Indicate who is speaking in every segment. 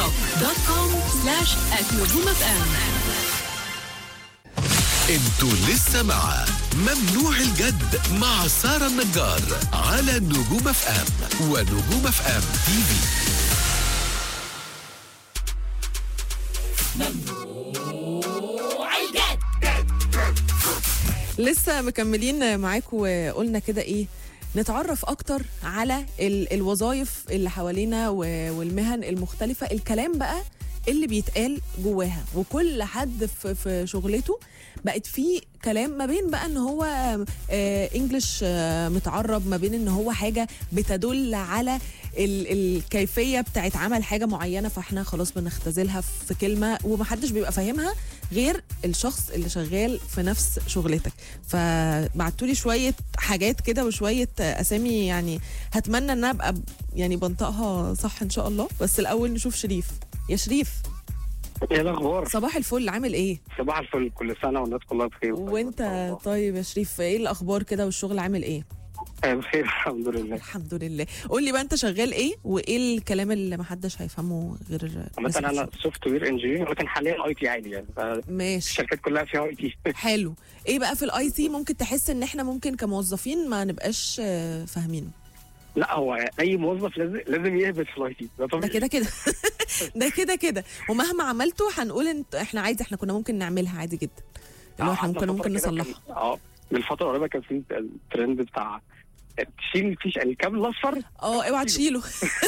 Speaker 1: توك دوت كوم سلاش نجوم اف ام
Speaker 2: انتوا لسه مع ممنوع الجد مع سارة النجار على نجوم اف ام ونجوم اف ام تي في
Speaker 3: لسه مكملين معاكم وقلنا كده ايه نتعرف اكتر على ال- الوظائف اللي حوالينا و- والمهن المختلفه الكلام بقى اللي بيتقال جواها وكل حد في, في شغلته بقت في كلام ما بين بقى ان هو آه انجلش آه متعرب ما بين ان هو حاجه بتدل على ال الكيفيه بتاعت عمل حاجه معينه فاحنا خلاص بنختزلها في كلمه ومحدش بيبقى فاهمها غير الشخص اللي شغال في نفس شغلتك فبعتولي شويه حاجات كده وشويه اسامي يعني هتمنى ان انا ابقى ب- يعني بنطقها صح ان شاء الله بس الاول نشوف شريف يا شريف
Speaker 4: ايه الاخبار؟
Speaker 3: صباح الفل عامل ايه
Speaker 4: صباح الفل كل سنه والناس كلها بخير
Speaker 3: وانت طيب يا شريف ايه الاخبار كده والشغل عامل ايه
Speaker 4: آه، بخير الحمد لله
Speaker 3: الحمد لله قول لي بقى انت شغال ايه وايه الكلام اللي محدش هيفهمه غير الناس
Speaker 4: مثلا
Speaker 3: اللي
Speaker 4: انا سوفت وير انجينير ولكن حاليا اي تي عادي يعني
Speaker 3: بتشوف. ماشي
Speaker 4: الشركات كلها فيها اي تي
Speaker 3: حلو ايه بقى في الاي تي ممكن تحس ان احنا ممكن كموظفين ما نبقاش آه، فاهمينه
Speaker 4: لا هو اي موظف لازم لازم يهبط في الاي تي ده
Speaker 3: ده
Speaker 4: طبيعي
Speaker 3: كده كده ده كده كده ومهما عملته هنقول انت احنا عادي احنا كنا ممكن نعملها عادي جدا اللي هو احنا
Speaker 4: قعدنا
Speaker 3: ممكن
Speaker 4: فترة
Speaker 3: ممكن
Speaker 4: كده
Speaker 3: نصلحها
Speaker 4: كان- اه من فتره قريبه كان في الترند بتاع تشيل فيش الكابل الاصفر
Speaker 3: اه اوعى تشيله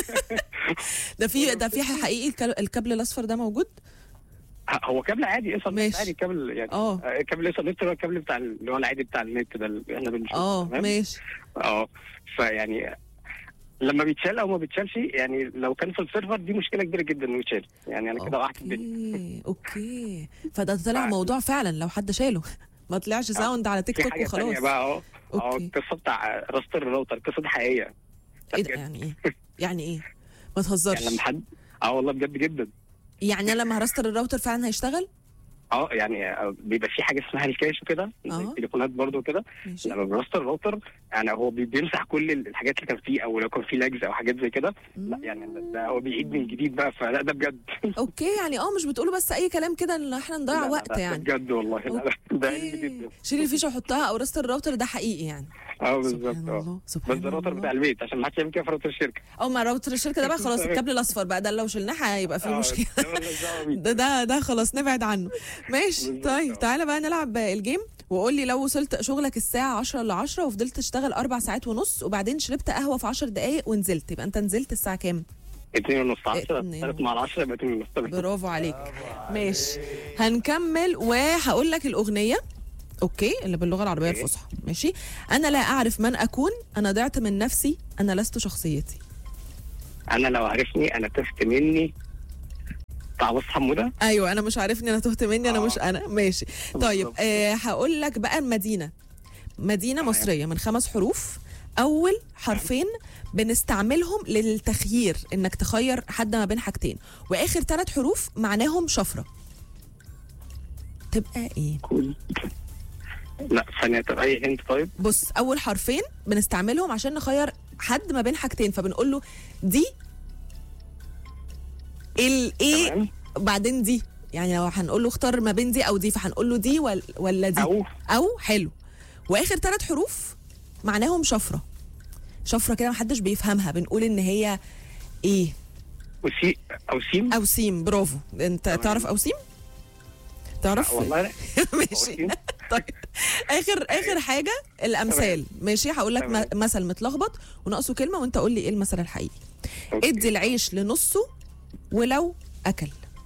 Speaker 3: ده في ده في حقيقي الكل- الكابل الاصفر ده موجود
Speaker 4: هو كابل عادي اصلا
Speaker 3: ماشي.
Speaker 4: عادي كابل يعني
Speaker 3: اه.
Speaker 4: آه، كابل اصلا نت هو الكابل بتاع ال- اللي هو العادي بتاع النت ده اللي احنا بنشوفه
Speaker 3: اه
Speaker 4: تمام؟
Speaker 3: ماشي
Speaker 4: اه فيعني لما بيتشال او ما بيتشالش يعني لو كان في السيرفر دي مشكله كبيره جدا انه يتشال يعني انا كده وقعت الدنيا
Speaker 3: اوكي اوكي فده طلع
Speaker 4: بعد-
Speaker 3: موضوع فعلا لو حد شاله ما طلعش ساوند على تيك
Speaker 4: في
Speaker 3: توك
Speaker 4: حاجه
Speaker 3: وخلاص
Speaker 4: ثانيه بقى اه اه
Speaker 3: أوكي.
Speaker 4: القصه بتاع راستر الراوتر القصه دي حقيقيه
Speaker 3: ايه ده يعني ايه يعني ايه ما تهزرش
Speaker 4: يعني لما حد اه والله بجد جدا
Speaker 3: يعني أنا لما هرستر الراوتر فعلا هيشتغل
Speaker 4: اه يعني آه، بيبقى في حاجه اسمها الكاش وكده زي
Speaker 3: اه.
Speaker 4: التليفونات برضو كده
Speaker 3: ماشي
Speaker 4: لما براستر الراوتر يعني هو بي- بيمسح كل الحاجات اللي كان فيه او لو كان فيه لاجز او حاجات زي كده لا يعني ده هو بيعيد من جديد بقى فلا ده بجد
Speaker 3: اوكي يعني اه مش بتقولوا بس اي كلام كده ان احنا نضيع
Speaker 4: لا، لا،
Speaker 3: وقت
Speaker 4: لا، ده
Speaker 3: يعني
Speaker 4: بجد والله لا لا ده علمي
Speaker 3: اوكي
Speaker 4: جدا
Speaker 3: شيل الفيشه وحطها او رستر الراوتر ده حقيقي يعني
Speaker 4: اه بالظبط
Speaker 3: سبحان
Speaker 4: اه
Speaker 3: الله
Speaker 4: بس
Speaker 3: سبحان
Speaker 4: ده الراوتر
Speaker 3: الله
Speaker 4: بتاع البيت عشان ما حدش يعمل كده في راوتر الشركه
Speaker 3: او مع راوتر الشركه ده بقى خلاص الكابل الاصفر بقى ده لو شلناه هيبقى فيه
Speaker 4: آه،
Speaker 3: مشكله
Speaker 4: ده مالناش دعوة بيه.
Speaker 3: ده ده ده خلاص نبعد عنه ماشي
Speaker 4: بالظبط،
Speaker 3: طيب
Speaker 4: آه.
Speaker 3: تعالى بقى نلعب الجيم وقول لي لو وصلت شغلك الساعة 10 ل 10 وفضلت تشتغل أربع ساعات ونص وبعدين شربت قهوة في 10 دقايق ونزلت يبقى أنت نزلت الساعة كام؟
Speaker 4: اتنين ونص عشرة
Speaker 3: اتنين.
Speaker 4: تلات مع العشرة يبقى اتنين ونص تمام.
Speaker 3: برافو عليك ماشي هنكمل وهقول لك الأغنية اوكي اللي باللغه العربيه
Speaker 4: أوكي.
Speaker 3: الفصحى ماشي انا لا اعرف من اكون انا ضعت من نفسي انا لست شخصيتي
Speaker 4: انا لو عرفني انا تهت مني بتاع بص حمودة
Speaker 3: ايوه انا مش عارفني انا تهت مني انا
Speaker 4: آه.
Speaker 3: مش انا ماشي طيب
Speaker 4: بالظبط.
Speaker 3: آه هقول لك بقى المدينه مدينه
Speaker 4: تمام.
Speaker 3: مصريه من خمس حروف اول حرفين بنستعملهم للتخيير انك تخير حد ما بين حاجتين واخر ثلاث حروف معناهم شفره تبقى ايه
Speaker 4: كول لا ثانية طب اي هنت طيب
Speaker 3: بص اول حرفين بنستعملهم عشان نخير حد ما بين حاجتين فبنقول له دي الايه
Speaker 4: تمام
Speaker 3: بعدين دي يعني لو هنقول له اختار ما بين دي او دي فهنقول له دي ولا, ولا دي
Speaker 4: او
Speaker 3: او حلو واخر ثلاث حروف معناهم شفره شفره كده محدش بيفهمها بنقول ان هي ايه
Speaker 4: وسي او سيم
Speaker 3: او سيم برافو انت
Speaker 4: تمام.
Speaker 3: تعرف او سيم تعرف
Speaker 4: والله لا.
Speaker 3: ماشي
Speaker 4: أوسيم.
Speaker 3: طيب اخر اخر حاجه الامثال ماشي هقول لك
Speaker 4: تمام.
Speaker 3: م- مثل متلخبط وناقصه كلمه وانت قول لي ايه المثل الحقيقي
Speaker 4: أوكي.
Speaker 3: ادي العيش لنصه ولو اكل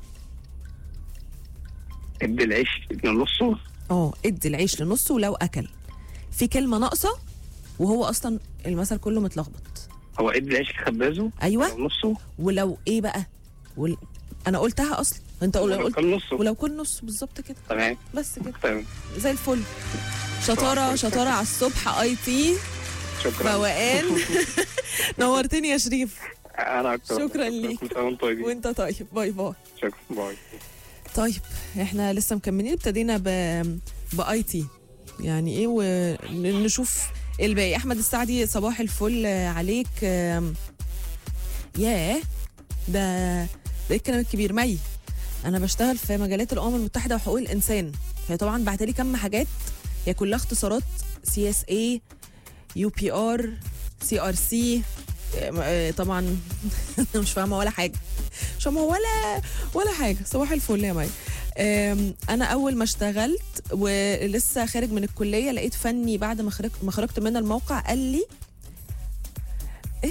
Speaker 4: ادي العيش من نصه
Speaker 3: اه ادي العيش لنصه ولو اكل في كلمه ناقصه وهو اصلا المثل كله متلخبط
Speaker 4: هو ادي العيش لخبازه
Speaker 3: ايوه
Speaker 4: من نصه
Speaker 3: ولو ايه بقى ول... انا قلتها اصلا انت قول-
Speaker 4: ولو
Speaker 3: قلت
Speaker 4: كان نصه
Speaker 3: ولو كل نص بالظبط كده
Speaker 4: تمام
Speaker 3: بس كده
Speaker 4: تمام
Speaker 3: زي الفل شطاره شطاره على الصبح اي تي
Speaker 4: شكرا
Speaker 3: فوقان نورتني يا شريف
Speaker 4: انا اكتر
Speaker 3: شكراً ليك.
Speaker 4: كل سنة وانتم طيبين
Speaker 3: وانت طيب باي باي
Speaker 4: شكرا باي
Speaker 3: طيب احنا لسه مكملين ابتدينا ب باي تي يعني ايه ونشوف الباقي احمد السعدي صباح الفل عليك آم، ياه ده ده إيه الكلام الكبير مي انا بشتغل في مجالات الامم المتحده وحقوق الانسان فهي طبعا بعت لي كم حاجات هي كلها اختصارات سي اس اي يو بي ار سي ار سي طبعا مش فاهمه ولا حاجه مش فاهمه ولا ولا حاجه صباح الفل يا مي أم، انا اول ما اشتغلت ولسه خارج من الكليه لقيت فني بعد ما خرجت ما خرجت من الموقع قال لي ايه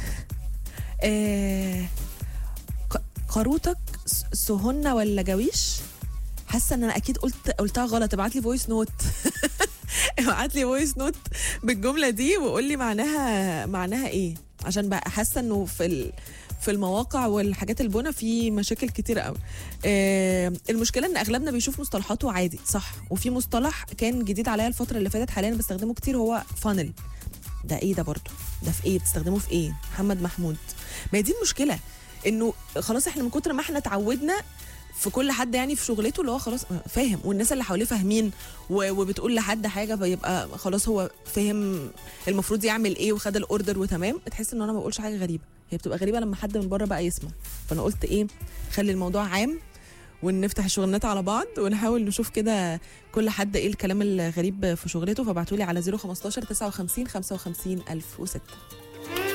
Speaker 3: آه ق- قاروتك س- سهنة ولا جويش حاسه ان انا اكيد قلت قلتها غلط ابعت لي فويس نوت ابعت لي فويس نوت بالجمله دي وقول لي معناها معناها ايه عشان بقى حاسه انه في ال في المواقع والحاجات البنا في مشاكل كتير قوي آه المشكله ان اغلبنا بيشوف مصطلحاته عادي صح وفي مصطلح كان جديد عليا الفتره اللي فاتت حاليا بستخدمه كتير هو فانل ده ايه ده برضه ده في ايه بتستخدمه في ايه محمد محمود ما هي دي المشكله انه خلاص احنا من كتر ما احنا اتعودنا في كل حد يعني في شغلته اللي هو خلاص فاهم والناس اللي حواليه فاهمين و- وبتقول لحد حاجه فيبقى خلاص هو فهم المفروض يعمل ايه وخد الاوردر وتمام تحس ان انا ما بقولش حاجه غريبه هي بتبقى غريبه لما حد من بره بقى يسمع فانا قلت ايه خلي الموضوع عام ونفتح الشغلانات على بعض ونحاول نشوف كده كل حد ايه الكلام الغريب في شغلته فابعتوا لي على 015 59 55 1006